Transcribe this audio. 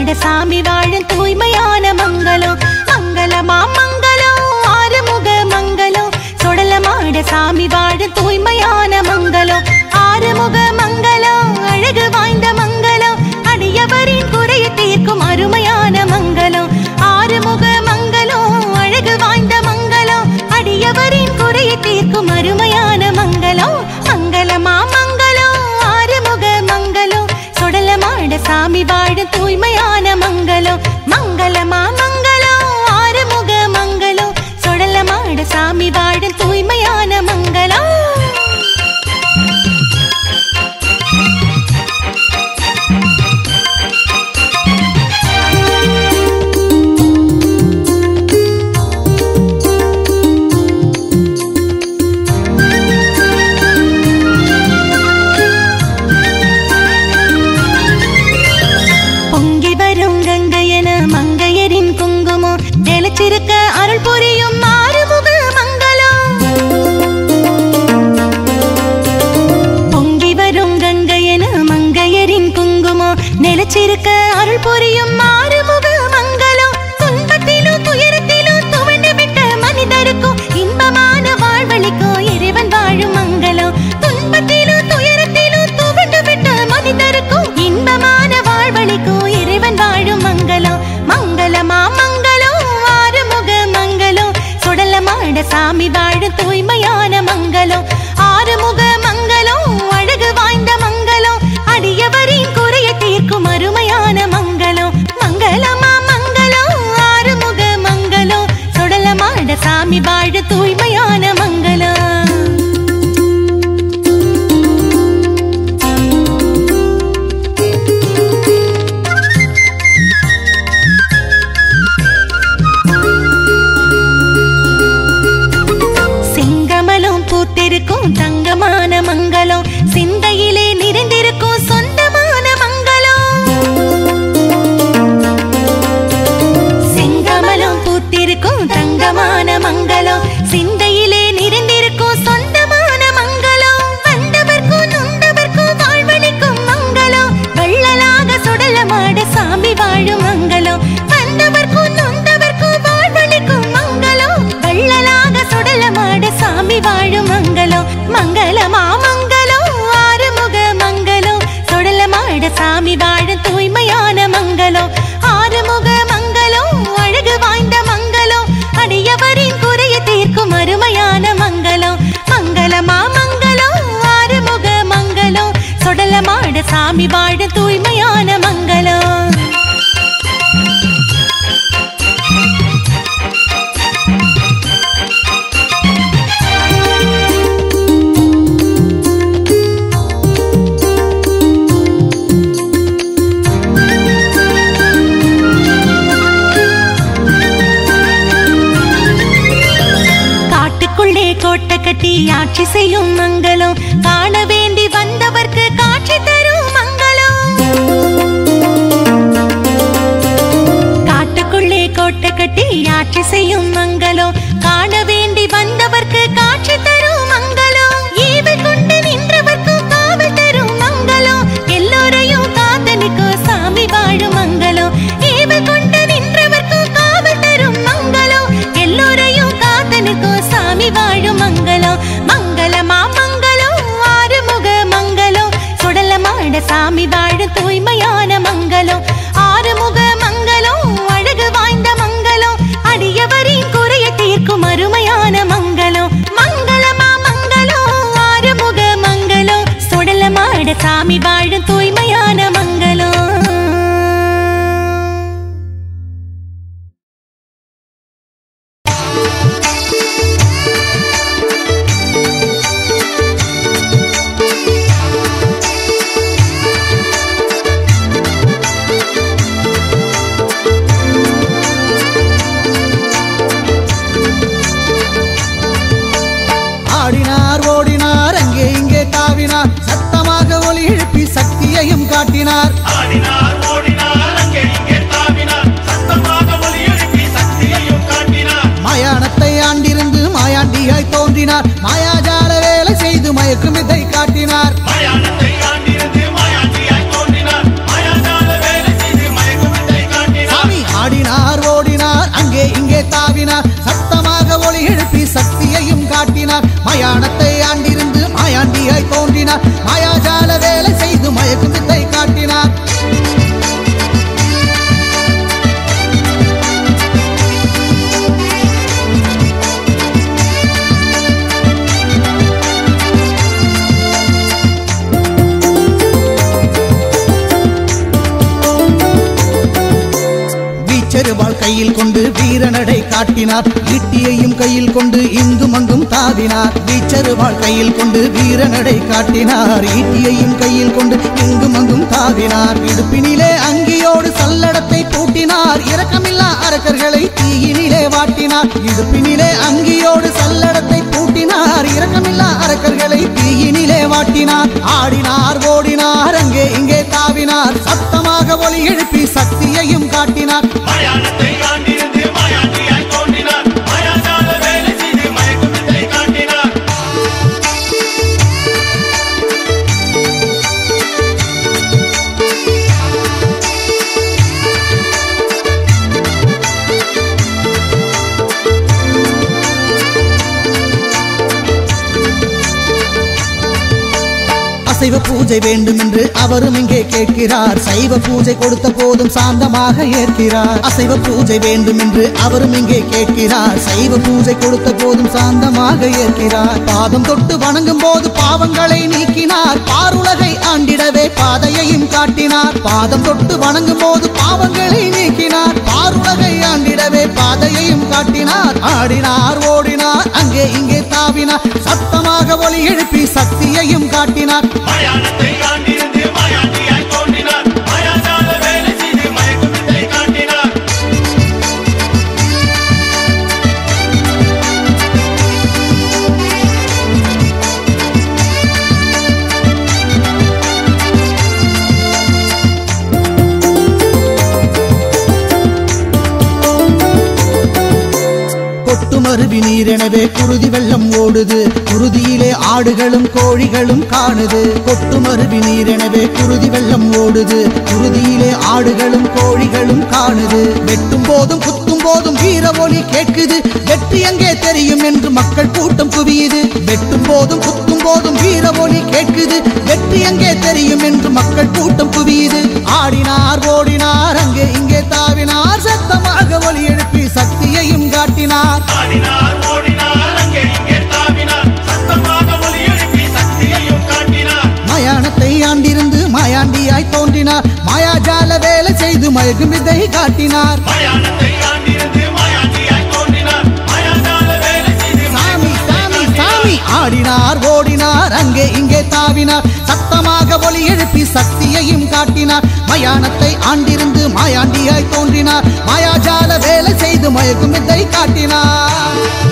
சொடலமாட சாமி வாழும் தூய்மையான மங்களம் மங்களமா மங்களம் ஆறுமுக மங்களம் சொடலமாட சாமி வாழும் தூய்மையான மங்களம் ஆறுமுக மங்களம் அழகு வாய்ந்த மங்களம் அடியவரின் குறைய தீர்க்கும் அருமையான மங்களம் ஆறுமுக மங்களம் அழகு வாய்ந்த மங்களம் அடியவரின் குறைய தீர்க்கும் அருமையான மங்களம் மங்களமா மங்களம் ஆறுமுக மங்களம் சொடலமாட சாமி வாழும் தூய்மையான மங்களம் மங்களமா மங்களம் ஆறுமுக மங்களம் சொடலமாட சாமி வாழும் தூய்மையான மங்களம் பொங்கி வரும் கங்கையன மங்கையரின் குங்குமம் நிலச்சிருக்க அருள் புரியும் மாறுமுக மங்களம் பொங்கி வரும் கங்கையன மங்கையரின் குங்குமம் நிலச்சிருக்க அருள் புரியும் மாறுமுக மங்களம் துன்பத்திலும் துயரத்திலும் துவண்டு விட்ட மனிதருக்கும் இன்பமான வாழ்வழிக்கும் இறைவன் வாழும் மங்களம் துன்பத்திலும் துயரத்திலும் துவண்டு விட்ட மனிதருக்கும் இன்பமான வாழ்வழிக்கும் இறைவன் வாழும் மங்களம் மங்களமா மங்களம் ஆறுமுக மங்களம் சுடலமாட சாமி வாழும் தூய்மையான மங்களம் ஆறுமுக மங்களம் அழகு வாய்ந்த மங்களம் அடியவரின் குறைய தீர்க்கும் அருமையான மங்களம் மங்களமா மங்களம் ஆறுமுக மங்களம் சுடலமாட சாமி வாழ தூய்மையான மங்களம் சிங்கமலம் பூத்திருக்கும் தங்கமான மங்களம் சிந்தையிலே நிறைந்திருக்கும் சொந்தமான மங்களம் சிங்கமலம் பூத்திருக்கும் தங்கமான மங்களம் சிந்தையிலே நிறைந்திருக்கும் சொந்தமான மங்களம் வந்தவர்க்கும் நொந்தவர்க்கும் வாழ்வழிக்கும் மங்களம் வள்ளலாக சுடலமாட சாமி வாழும் மங்களம் வந்தவர்க்கும் நொந்தவர்க்கும் வாழ்வழிக்கும் மங்களம் வள்ளலாக சுடலமாட சாமி வாழும் மங்களம் மங்களமா மங்களம் ஆறுமுக மங்களம் சுடலமாட சாமி வாழும் தூய்மையான மங்களம் ஆறுமுக மங்களம் அழகு வாய்ந்த மங்களம் அடியவரின் குறைய தீர்க்கும் அருமையான மங்களம் மங்களமா மங்களம் ஆறுமுக மங்களம் சுடலமாட சாமி வாழும் தூய்மையான மங்களம் காட்டுக்குள்ளே கோட்டை கட்டி ஆட்சி செய்யும் மங்களம் காண வேண்டி வந்தவர்க்கு காட்சி தரும் மங்களம் காட்டுக்குள்ளே கோட்டை கட்டி ஆட்சி செய்யும் மங்களம் காண வேண்டி வந்தவர்க்கு காட்சி தரும் மங்களம் ஈவில் கொண்டு நின்றவர்க்கும் காவல் தரும் மங்களம் எல்லோரையும் காத்து நிற்கும் சாமி வாழும் மங்களம் ஈவில் கொண்டு நின்றவர்க்கும் காவல் தரும் மங்களம் எல்லோரையும் காத்து நிற்கும் சாமி வாழும் மங்களம் மங்களமா மங்களம் ஆறுமுக மங்களம் சுடலமாட சாமி வாழும் தூய்மையான மங்களம் ஆறுமுக மங்களம் அழகு வாய்ந்த மங்களம் அடியவரின் குறைய தீர்க்கும் அருமையான கையில் கொண்டு வீரநடை காட்டினார் ஈட்டியையும் கையில் கொண்டு இங்கும் அங்கும் தாவினார் வீச்சருவாள் கையில் கொண்டு வீரநடை காட்டினார் ஈட்டியையும் கையில் கொண்டு இங்கும் அங்கும் தாவினார் இடுப்பினிலே அங்கியோடு சல்லடத்தை பூட்டினார் இரக்கமில்லா அரக்கர்களை தீயினிலே வாட்டினார் இடுப்பினிலே அங்கியோடு சல்லடத்தை பூட்டினார் இரக்கமில்லா அரக்கர்களை தீயினிலே வாட்டினார் ஆடினார் ஓடினார் அங்கே இங்கே தாவினார் சத்தமாக ஒலி எழுப்பி சக்தியையும் காட்டினார் மயானத்தை ஆண்டிருந்து மாயாண்டியாய் தோன்றினார் மாயாஜால வேலை செய்து மயக்கும் வித்தை காட்டினார் அசைவ பூஜை வேண்டும் என்று அவரும் இங்கே கேட்கிறார் சைவ பூஜை கொடுத்த போதும் சாந்தமாக ஏற்கிறார் அசைவ பூஜை வேண்டும் என்று அவரும் இங்கே கேட்கிறார் சைவ பூஜை கொடுத்த போதும் சாந்தமாக ஏற்கிறார் பாதம் தொட்டு வணங்கும் போது பாவங்களை நீக்கினார் பாருலகை ஆண்டிடவே பாதையையும் காட்டினார் பாதம் தொட்டு வணங்கும் போது பாவங்களை நீக்கினார் பாருலகை ஆண்டிடவே பாதையையும் காட்டினார் ஆடினார் ஓடினார் அங்கே இங்கே தாவினார் சத்தமாக ஒலி எழுப்பி சக்தியையும் காட்டினார் மயானத்தை ஆண்டிருந்து மாயாண்டியாய் தோன்றினார் மாயாஜால வேலை செய்து மயக்கும் வித்தை காட்டினார் கொட்டுமருவி நீரெனவே குருதி வெள்ளம் ஓடுது குருதியிலே ஆடுகளும் கோழிகளும் காணுது கொட்டுமருவி நீரெனவே குருதி வெள்ளம் ஓடுது குருதியிலே ஆடுகளும் கோழிகளும் காணுது வெட்டும் போதும் குத்தும் போதும் வீர ஒலி கேட்குது வெற்றி எங்கே தெரியும் என்று மக்கள் கூட்டம் குவியுது வெட்டும் போதும் குத்தும் போதும் வீர ஒலி கேட்குது வெற்றி எங்கே தெரியும் என்று மக்கள் கூட்டம் குவியுது ஆடினார் ஓடினார் அங்கே இங்கே தாவினார் சத்தமாக ஒலி எழுப்பி சக்தியையும் காட்டினார் ஆடினார் ஓடினார் அங்கே இங்கே தாவினார் சத்தமாக ஒலி எழுப்பி சக்தியையும் காட்டினார் மயானத்தை ஆண்டிருந்து மாயாண்டியாய் தோன்றினார் மாயாஜால வேலை செய்து மயக்கும் வித்தை காட்டினார் மயானத்தை ஆண்டிருந்து மாயாண்டியாய் தோன்றினார் மாயாஜால வேலை செய்து சாமி சாமி சாமி ஆடினார் ஓடினார் அங்கே இங்கே தாவினார் சத்தமாக ஒலி எழுப்பி சக்தியையும் காட்டினார் மயானத்தை ஆண்டிருந்து மாயாண்டியாய் தோன்றினார் மாயாஜால வேலை செய்து மயக்கும் வித்தை காட்டினார்